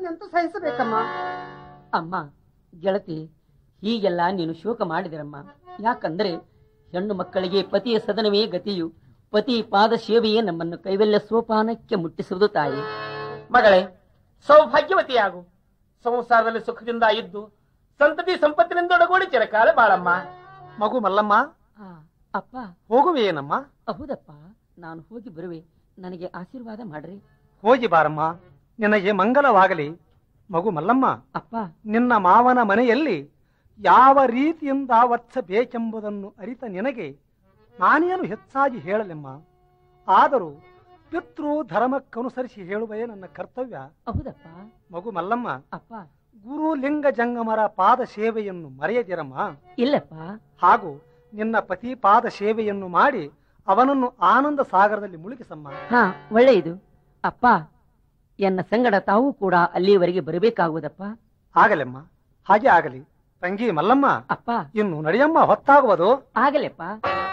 ಇನ್ನೆಂತೂ ಸಹಿಸಬೇಕಮ್ಮ ಅಮ್ಮ ಗೆಳತಿ ಹೀಗೆಲ್ಲ ನೀನು ಶೋಕ ಮಾಡಿದಿರಮ್ಮ ಯಾಕಂದ್ರೆ ಹೆಣ್ಣು ಮಕ್ಕಳಿಗೆ ಪತಿಯ ಸದನವೇ ಗತಿಯು ಪತಿ ಪಾದ ಸೇವೆಯೇ ನಮ್ಮನ್ನು ಕೈವಲ್ಯ ಸೋಪಾನಕ್ಕೆ ಮುಟ್ಟಿಸುವುದು ತಾಯಿ ಮಗಳೇ ಸೌಭಾಗ್ಯವತಿಯಾಗು ಸಂಸಾರದಲ್ಲಿ ಸುಖದಿಂದ ಇದ್ದು ಸಂತತಿ ಸಂಪತ್ತಿನಿಂದೊಡಗೂಡಿ ಚಿರಕಾಲ ಬಾಳಮ್ಮ ಮಗು ಮಲ್ಲಮ್ಮ ಆ, ಅಪ್ಪ ಹೋಗುವೇನಮ್ಮ ಹೌದಪ್ಪ ನಾನು ಹೋಗಿ ಬರುವೆ ನನಗೆ ಆಶೀರ್ವಾದ ಮಾಡ್ರಿ ಹೋಗಿ ಬಾರಮ್ಮ ನಿನಗೆ ಮಂಗಲವಾಗಲಿ ಮಗು ಮಲ್ಲಮ್ಮ ಅಪ್ಪ ನಿನ್ನ ಮಾವನ ಮನೆಯಲ್ಲಿ ಯಾವ ರೀತಿಯಿಂದ ವರ್ತಿಸಬೇಕೆಂಬುದನ್ನು ಅರಿತ ನಿನಗೆ ನಾನೇನು ಹೆಚ್ಚಾಗಿ ಹೇಳಲೆಮ್ಮ ಆದರೂ ಪಿತೃ ಧರ್ಮಕ್ಕನುಸರಿಸಿ ಹೇಳುವೇ ನನ್ನ ಕರ್ತವ್ಯ ಹೌದಪ್ಪ ಮಗು ಮಲ್ಲಮ್ಮ ಅಪ್ಪ ಗುರು ಲಿಂಗ ಜಂಗಮರ ಪಾದ ಸೇವೆಯನ್ನು ಮರೆಯದಿರಮ್ಮ ಇಲ್ಲಪ್ಪ ಹಾಗೂ ನಿನ್ನ ಪತಿ ಪಾದ ಸೇವೆಯನ್ನು ಮಾಡಿ ಅವನನ್ನು ಆನಂದ ಸಾಗರದಲ್ಲಿ ಮುಳುಗಿಸಮ್ಮ ಹಾ ಒಳ್ಳೆಯದು ಅಪ್ಪ ಎನ್ನ ಸಂಗಡ ತಾವು ಕೂಡ ಅಲ್ಲಿಯವರೆಗೆ ಬರಬೇಕಾಗುವುದಪ್ಪ ಆಗಲೆಮ್ಮ ಹಾಗೆ ಆಗಲಿ ತಂಗಿ ಮಲ್ಲಮ್ಮ ಅಪ್ಪ ಇನ್ನು ನಡೆಯಮ್ಮ ಹೊತ್ತಾಗುವುದು ಆಗಲೆಪ್ಪ